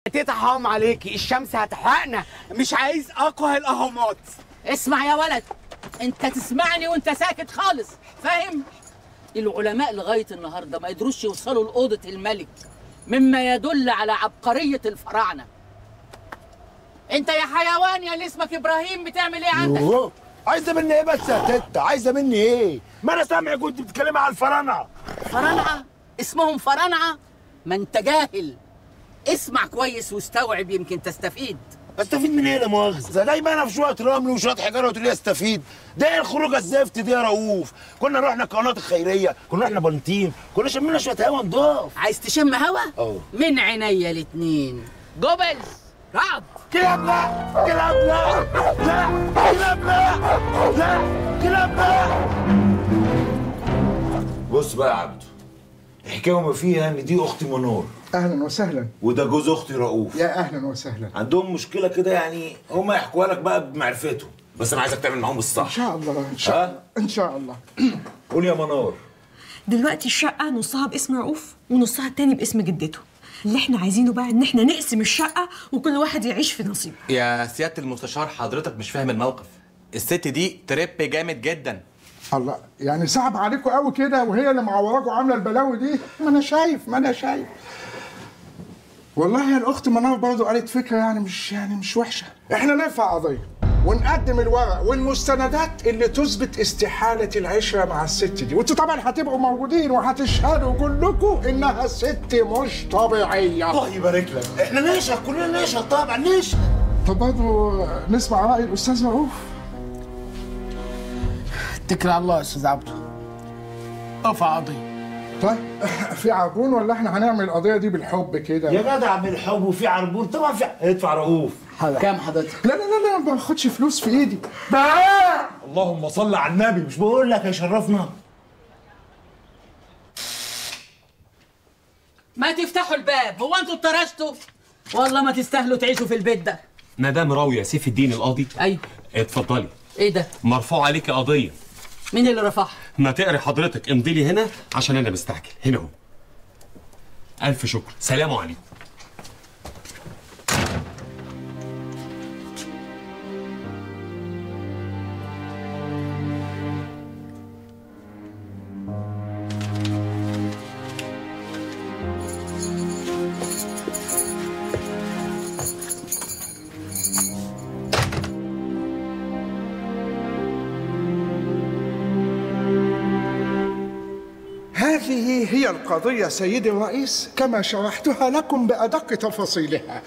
تيتا حرام عليكي الشمس هتحرقنا مش عايز اقوى الاهرامات اسمع يا ولد انت تسمعني وانت ساكت خالص فاهم العلماء لغايه النهارده ما قدروش يوصلوا لاوضه الملك مما يدل على عبقريه الفراعنه انت يا حيوان يا اللي اسمك ابراهيم بتعمل ايه عندك يوه. عايزه مني ايه بس يا تيتا عايزه مني ايه ما انا سامع كنت بتتكلمي على الفراعنه فرنعه اسمهم فرنعه ما انت جاهل اسمع كويس واستوعب يمكن تستفيد استفيد من ايه لا مؤاخذه دايما انا في شويه رمل وشويه حجاره وتقول لي استفيد ده ايه الخروجه الزفت دي يا رؤوف كنا رحنا القناه الخيريه كنا رحنا بنطيم كنا شمينا شويه هوا نضاف عايز تشم هوا اه. من عينيا الاتنين جوبلز رعد كلاب لا كلاب لا لا كلاب لا لا كلاب لا بص بقى يا عبده الحكايه ما فيها ان دي اختي منور اهلا وسهلا وده جوز اختي رؤوف يا اهلا وسهلا عندهم مشكله كده يعني هم يحكوها لك بقى بمعرفتهم بس انا عايزك تعمل معاهم ان الصح شاء الله ان شاء ها؟ الله ان شاء الله قول يا منور دلوقتي الشقة نصها باسم رؤوف ونصها التاني باسم جدته اللي احنا عايزينه بقى ان احنا نقسم الشقة وكل واحد يعيش في نصيبه يا سيادة المستشار حضرتك مش فاهم الموقف الست دي تريب جامد جدا الله يعني صعب عليكم قوي كده وهي اللي معوراكم عامله البلاوي دي ما انا شايف ما انا شايف والله يا الاخت منار برضه قالت فكره يعني مش يعني مش وحشه احنا نرفع قضيه ونقدم الورق والمستندات اللي تثبت استحاله العشره مع الست دي وانتوا طبعا هتبقوا موجودين وهتشهدوا كلكم انها ست مش طبيعيه الله يبارك لك احنا نشهد كلنا نشهد طبعا نشهد طب برضه نسمع راي الاستاذ رؤوف اتكل على الله يا استاذ عبده ارفع قضيه طيب في عربون ولا احنا هنعمل القضيه دي بالحب كده يا جدع بالحب وفي عربون طبعا في ادفع رؤوف كام حضرتك لا لا لا لا ما باخدش فلوس في ايدي اللهم صل على النبي مش بقول لك يا شرفنا ما تفتحوا الباب هو انتوا اتطرشتوا والله ما تستاهلوا تعيشوا في البيت ده مدام راوية سيف الدين القاضي ايوه اتفضلي ايه ده مرفوع عليكي قضية مين اللي رفعها ما تقري حضرتك امضي لي هنا عشان انا مستعجل هنا اهو الف شكر سلام عليكم هذه هي القضية سيدي الرئيس كما شرحتها لكم بأدق تفاصيلها